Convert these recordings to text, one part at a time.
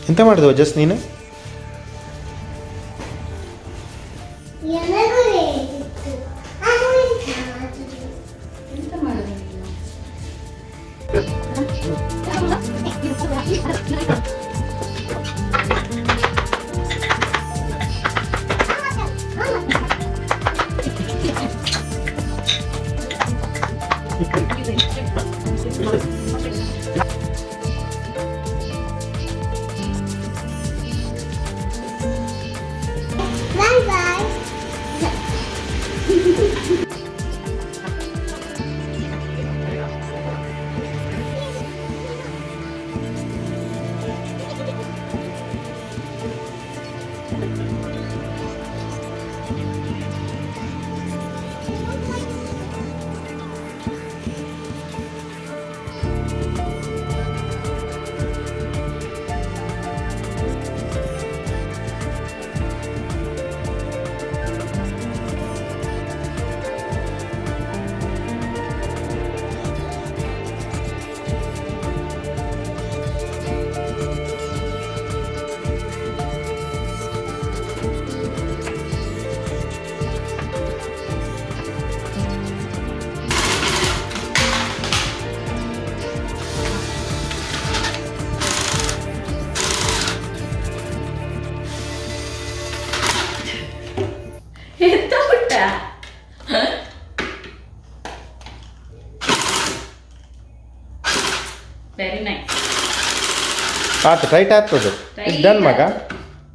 ಎಂತ ಮಾಡಿದವ ಜಸ್ಟ್ ನೀನು ನನಗೂ ಬೇಕಿತ್ತು ಅದು ಎಂತ ಎಂತ ಮಾಡೋದು ನೀನು? ಬಾಯ್ ಬಾಯ್ ಎಂತ ಪುಟ್ಟ ವೆರಿ ನೈಸ್ ಆತು ಟೈಟ್ ಆಗ್ತದೆ Tight ಡನ್ ಮಗ ಆಗ್ತದೆ.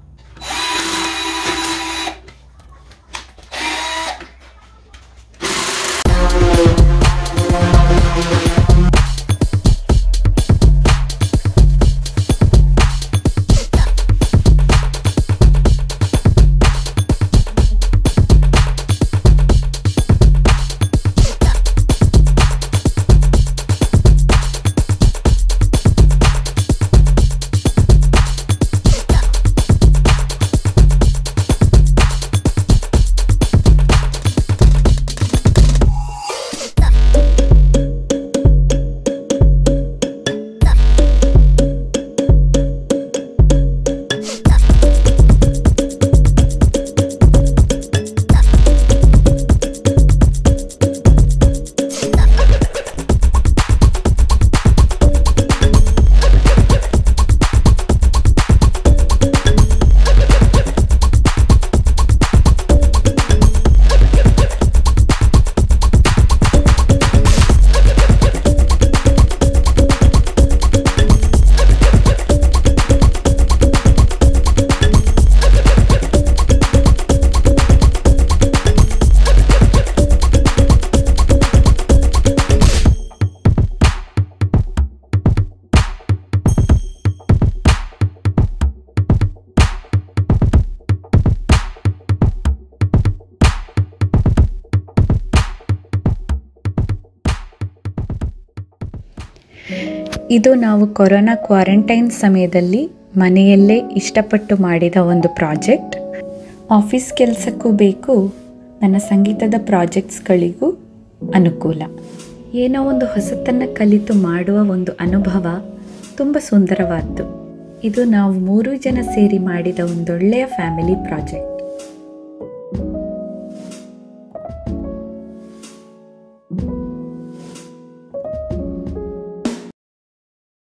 ಇದು ನಾವು ಕೊರೋನಾ ಕ್ವಾರಂಟೈನ್ ಸಮಯದಲ್ಲಿ ಮನೆಯಲ್ಲೇ ಇಷ್ಟಪಟ್ಟು ಮಾಡಿದ ಒಂದು ಪ್ರಾಜೆಕ್ಟ್ ಆಫೀಸ್ ಕೆಲಸಕ್ಕೂ ಬೇಕು ನನ್ನ ಸಂಗೀತದ ಪ್ರಾಜೆಕ್ಟ್ಸ್ಗಳಿಗೂ ಅನುಕೂಲ ಏನೋ ಒಂದು ಹೊಸತನ್ನು ಕಲಿತು ಮಾಡುವ ಒಂದು ಅನುಭವ ತುಂಬ ಸುಂದರವಾದ್ದು ಇದು ನಾವು ಮೂರು ಜನ ಸೇರಿ ಮಾಡಿದ ಒಂದೊಳ್ಳೆಯ ಫ್ಯಾಮಿಲಿ ಪ್ರಾಜೆಕ್ಟ್